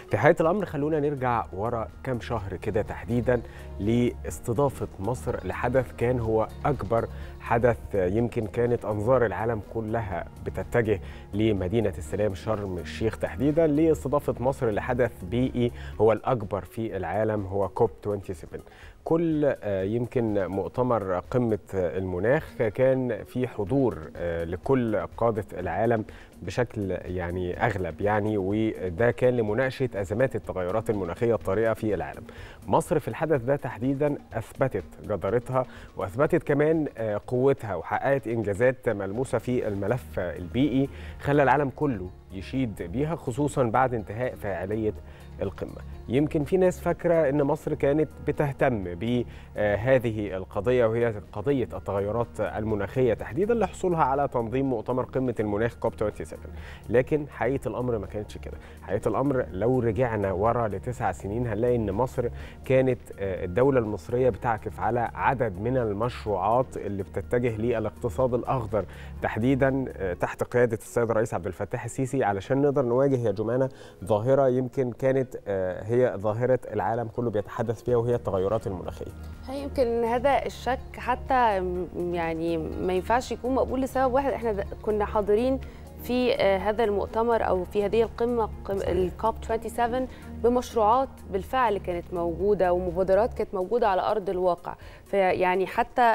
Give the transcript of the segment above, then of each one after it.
في حقيقة الأمر خلونا نرجع ورا كام شهر كده تحديدا لاستضافة مصر لحدث كان هو أكبر حدث يمكن كانت أنظار العالم كلها بتتجه لمدينة السلام شرم الشيخ تحديدا لاستضافة مصر لحدث بيئي هو الأكبر في العالم هو كوب 27 كل يمكن مؤتمر قمة المناخ كان في حضور لكل قادة العالم بشكل يعني أغلب يعني وده كان لمناقشة أزمات التغيرات المناخية الطارئة في العالم مصر في الحدث ده تحديدا أثبتت جدارتها وأثبتت كمان قوتها وحققت إنجازات ملموسة في الملف البيئي خلى العالم كله يشيد بيها خصوصا بعد انتهاء فاعلية القمة يمكن في ناس فاكرة أن مصر كانت بتهتم بهذه القضية وهي قضية التغيرات المناخية تحديدا لحصولها على تنظيم مؤتمر قمة المناخ كوب 27 لكن حقيقة الأمر ما كانتش كده حقيقة الأمر لو رجعنا ورا لتسع سنين هنلاقي أن مصر كانت الدولة المصرية بتعكف على عدد من المشروعات اللي بتتجه للاقتصاد الأخضر تحديدا تحت قيادة السيد الرئيس عبد الفتاح السيسي علشان نقدر نواجه يا جمانة ظاهرة يمكن كانت هي ظاهرة العالم كله بيتحدث فيها وهي التغيرات المناخية يمكن هذا الشك حتى يعني ما ينفعش يكون مقبول لسبب واحد احنا كنا حاضرين في هذا المؤتمر او في هذه القمه الكوب 27 بمشروعات بالفعل كانت موجوده ومبادرات كانت موجوده على ارض الواقع فيعني حتى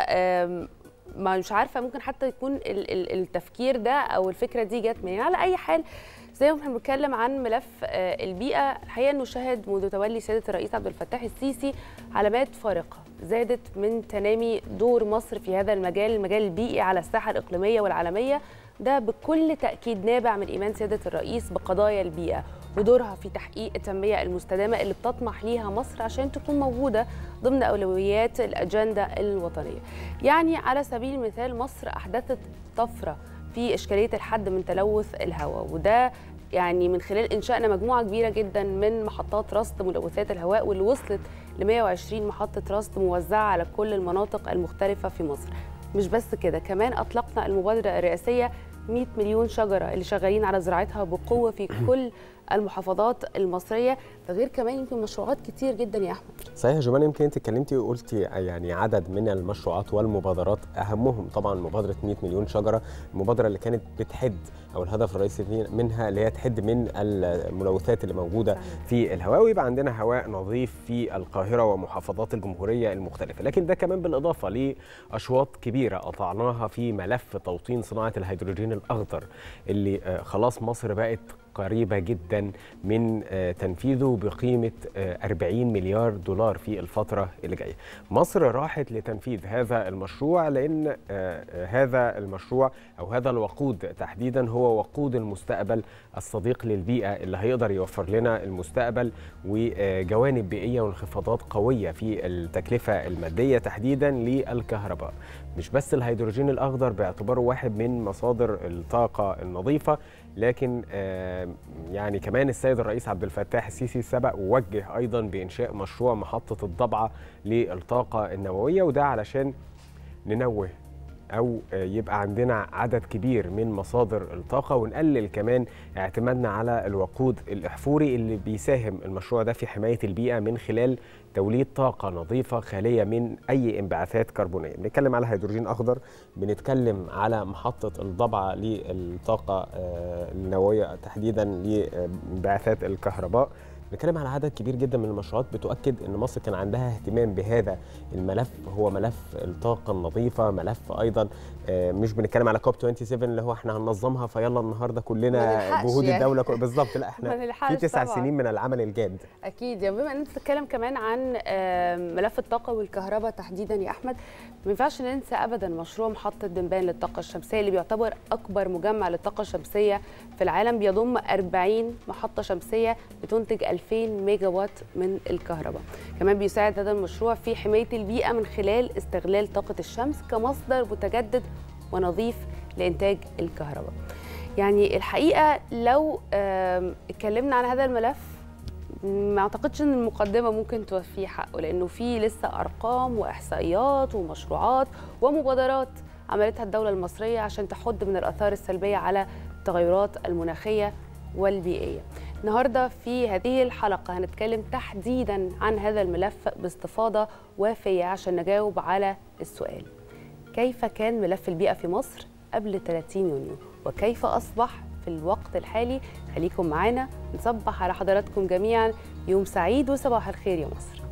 ما مش عارفه ممكن حتى يكون التفكير ده او الفكره دي جت منين على اي حال زي ما احنا بنتكلم عن ملف البيئه الحقيقه انه شهد منذ تولي سياده الرئيس عبد الفتاح السيسي علامات فارقه زادت من تنامي دور مصر في هذا المجال المجال البيئي على الساحه الاقليميه والعالميه ده بكل تاكيد نابع من ايمان سياده الرئيس بقضايا البيئه ودورها في تحقيق التنميه المستدامه اللي بتطمح ليها مصر عشان تكون موجوده ضمن اولويات الاجنده الوطنيه. يعني على سبيل المثال مصر احدثت طفره في اشكاليه الحد من تلوث الهواء وده يعني من خلال انشائنا مجموعه كبيره جدا من محطات رصد ملوثات الهواء واللي وصلت ل 120 محطه رصد موزعه على كل المناطق المختلفه في مصر. مش بس كده كمان اطلقنا المبادره الرئاسيه 100 مليون شجره اللي شغالين على زراعتها بقوه في كل المحافظات المصريه ده غير كمان يمكن مشروعات كتير جدا يا احمد صحيح يا جمان يمكن انت اتكلمتي وقلتي يعني عدد من المشروعات والمبادرات اهمهم طبعا مبادره 100 مليون شجره المبادره اللي كانت بتحد او الهدف الرئيسي منها اللي هي تحد من الملوثات اللي موجوده صحيح. في الهواء ويبقى عندنا هواء نظيف في القاهره ومحافظات الجمهوريه المختلفه لكن ده كمان بالاضافه لاشواط كبيره قطعناها في ملف توطين صناعه الهيدروجين الاخضر اللي خلاص مصر بقت قريبة جدا من تنفيذه بقيمة 40 مليار دولار في الفترة اللي جاية مصر راحت لتنفيذ هذا المشروع لأن هذا المشروع أو هذا الوقود تحديدا هو وقود المستقبل الصديق للبيئة اللي هيقدر يوفر لنا المستقبل وجوانب بيئية وانخفاضات قوية في التكلفة المادية تحديدا للكهرباء مش بس الهيدروجين الأخضر باعتباره واحد من مصادر الطاقة النظيفة لكن يعني كمان السيد الرئيس عبد الفتاح السيسي سبق ووجه ايضا بانشاء مشروع محطه الضبعه للطاقه النوويه وده علشان ننوه او يبقى عندنا عدد كبير من مصادر الطاقه ونقلل كمان اعتمادنا على الوقود الاحفوري اللي بيساهم المشروع ده في حمايه البيئه من خلال توليد طاقة نظيفة خالية من أي انبعاثات كربونية بنتكلم على هيدروجين أخضر بنتكلم على محطة الضبعة للطاقة النووية تحديدا لانبعاثات الكهرباء بنتكلم على عدد كبير جدا من المشروعات بتؤكد ان مصر كان عندها اهتمام بهذا الملف هو ملف الطاقه النظيفه ملف ايضا مش بنتكلم على كوب 27 اللي هو احنا هننظمها فيلا النهارده كلنا جهود يعني. الدوله بالظبط لا احنا في تسع طبعا. سنين من العمل الجاد اكيد يعني بما ان انت بتتكلم كمان عن ملف الطاقه والكهرباء تحديدا يا احمد ما ينفعش ننسى ابدا مشروع محطه دنبان للطاقه الشمسيه اللي بيعتبر اكبر مجمع للطاقه الشمسيه في العالم بيضم 40 محطه شمسيه بتنتج 2000 ميجا وات من الكهرباء كمان بيساعد هذا المشروع في حماية البيئة من خلال استغلال طاقة الشمس كمصدر متجدد ونظيف لإنتاج الكهرباء يعني الحقيقة لو اتكلمنا عن هذا الملف ما اعتقدش ان المقدمه ممكن توفيه حقه لانه في لسه ارقام واحصائيات ومشروعات ومبادرات عملتها الدوله المصريه عشان تحد من الاثار السلبيه على التغيرات المناخيه والبيئيه النهارده في هذه الحلقه هنتكلم تحديدا عن هذا الملف باستفاضه وافيه عشان نجاوب على السؤال كيف كان ملف البيئه في مصر قبل 30 يونيو وكيف اصبح في الوقت الحالي خليكم معانا نصبح على حضراتكم جميعا يوم سعيد وصباح الخير يا مصر